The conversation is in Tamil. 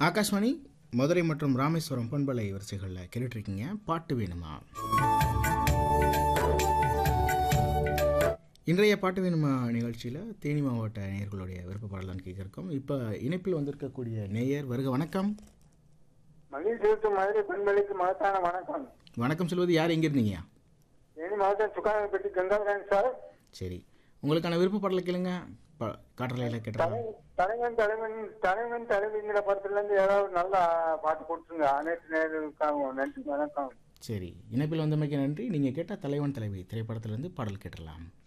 ஆகாஷ்வாணி மதுரை மற்றும் ராமேஸ்வரம் பண்பலை வரிசைகளில் கேட்டுட்ருக்கீங்க பாட்டு வேணுமா இன்றைய பாட்டு வேணுமா நிகழ்ச்சியில் தேனி மாவட்ட நேயர்களுடைய விருப்ப பாடலான்னு கேட்கிருக்கோம் இப்போ இணைப்பில் வந்திருக்கக்கூடிய நேயர் வருக வணக்கம் மகிழ்ச்சி மதுரை பெண்களுக்கு மகத்தான வணக்கம் வணக்கம் சொல்வது யார் எங்கே இருந்தீங்க தேனி மாவட்டம் சுகாதாரப்பட்டி கங்காதரன் சார் சரி உங்களுக்கான விருப்ப பாடலை கேளுங்க ப காற்றலையில் கேட்டுறாங்க தலைவன் தலைவன் தலைவன் தலைவிங்கிற படத்துல இருந்து ஏதாவது நல்ல பாட்டு கொடுத்துருங்க அனைத்து நேர்களுக்காகவும் நன்றி வணக்கம் சரி இணைப்பில் வந்தமைக்கு நன்றி நீங்கள் கேட்ட தலைவன் தலைவி திரைப்படத்திலிருந்து பாடல் கேட்டுடலாம்